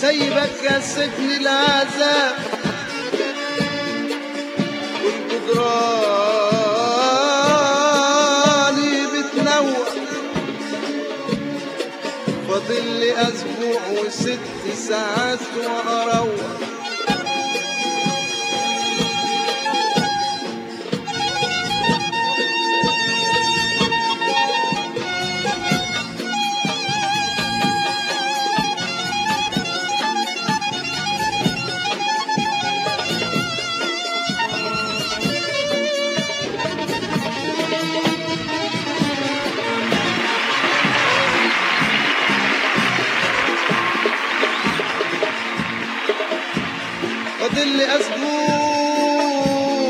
سايبك يا سجن العذاب والجدران بتنور فاضل لي اسبوع وست ساعات واروح فاضل لي اسبوع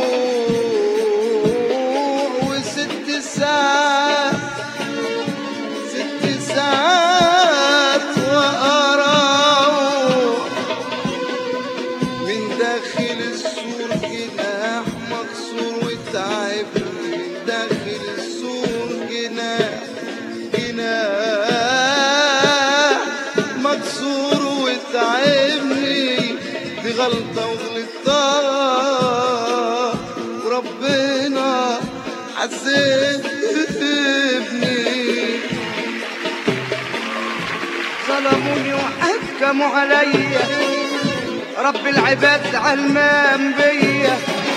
وست ساعات ست ساعات واروح من داخل السور جناح مكسور وتعبني من داخل السور جناح جناح مكسور وتعبني دي غلطة وغلطة وربنا عذبني ظلموني وحكموا عليا رب العباد علمان بيا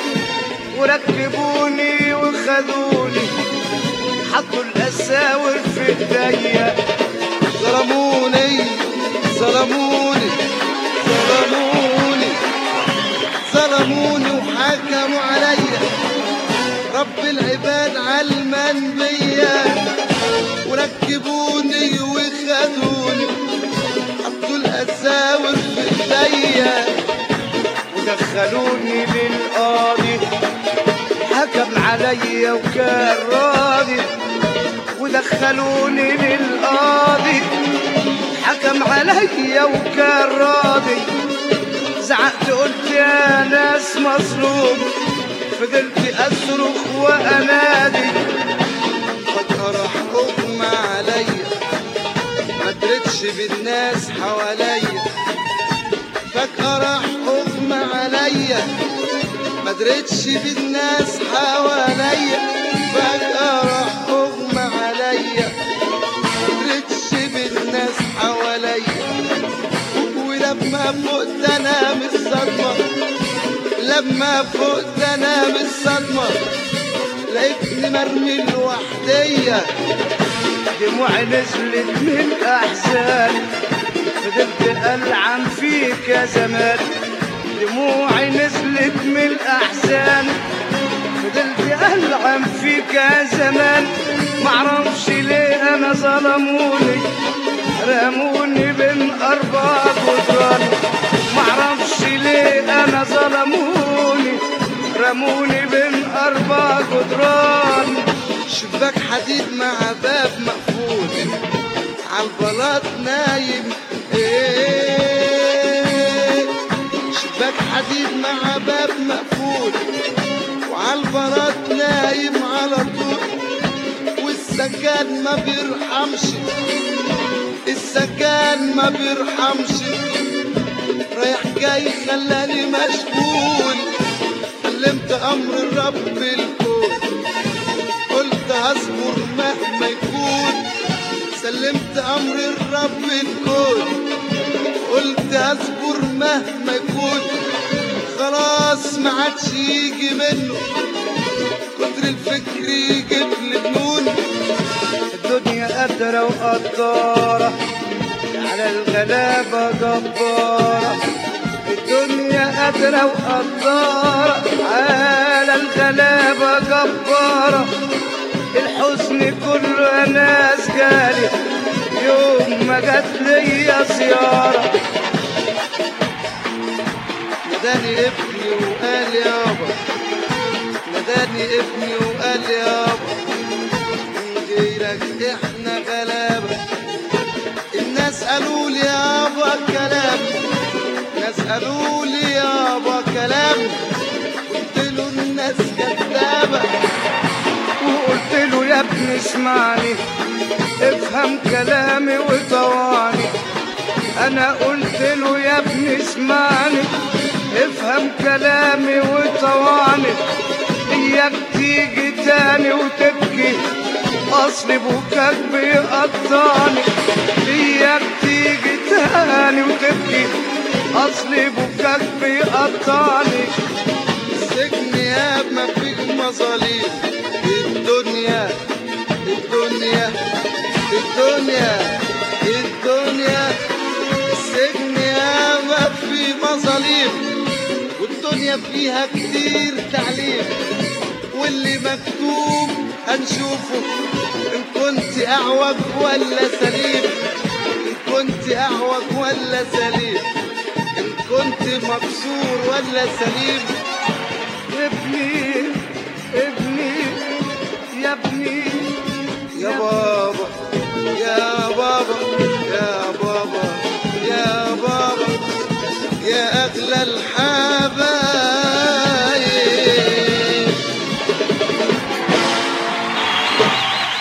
وركبوني وخدوني حطوا الاساور في ايديا ظلموني ظلموني ظلموني ظلموني وحكموا عليا رب العباد علمان بيا وركبوني وخدوني حطوا الاساور في ايديا ودخلوني للقاضي حكم عليا وكان راضي ودخلوني للقاضي حكم عليا وكان راضي زعقت قلت يا ناس مظلوم فضلت اصرخ وانادي فجأة راح أغمى عليا ما درتش بالناس حواليا فجأة راح أغمى عليا ما درتش بالناس حواليا فجأة راح أغمى عليا ما درتش بالناس حواليا ولما فقت أنا من الصدمة لما فقت أنا من الصدمة لقيتني مرمي لوحديا دموعي نزلت من احزان فضلت العن فيك يا زمان دموعي نزلت من احزان فضلت العن فيك يا زمان معرفش ليه انا ظلموني رموني بين اربع جدران معرفش ليه انا ظلموني رموني بين اربع جدران شباك حديد مع باب مقفول عالبلاط نايم ايه شباك حديد مع باب مقفول وعالبلاط نايم على طول والسكان ما بيرحمش السكان ما بيرحمش رايح جاي خلاني مشغول سلمت امر الرب الكون قلت هصبر مهما يكون سلمت امر الرب الكون قلت هصبر مهما يكون خلاص ما عادش يجي منه كتر الفكر يجيب لي جنون الدنيا قادرة وقدارة على الغلابة جبارة الدنيا قادرة وقدارة على الغلابة جبارة الحزن كله ناس جالي يوم ما جات ليا زيارة ناداني ابني وقال يابا ناداني ابني وقال يابا من غيرك احنا غلابة الناس قالوا لي يابا كلام الناس قالوا لي يابا كلام قلت له الناس كدابة وقلت له يا ابني اسمعني افهم كلامي وطوعني انا قلت له يا ابني اسمعني افهم كلامي وطوعني اياك تيجي تاني وتبكي اصل بكاك بيقطعني اياك تيجي تاني وتبكي اصل بكاك بيقطعني السجن يا ما فيه مظاليم الدنيا الدنيا الدنيا الدنيا السجن يا ما فيه مظاليم والدنيا فيها كتير تعليم واللي مكتوب هنشوفه ان كنت اعوج ولا سليم ان كنت اعوج ولا سليم ان كنت مكسور ولا سليم ابني ابني يا ابني يا بابا يا بابا يا بابا يا بابا يا أغلى الحال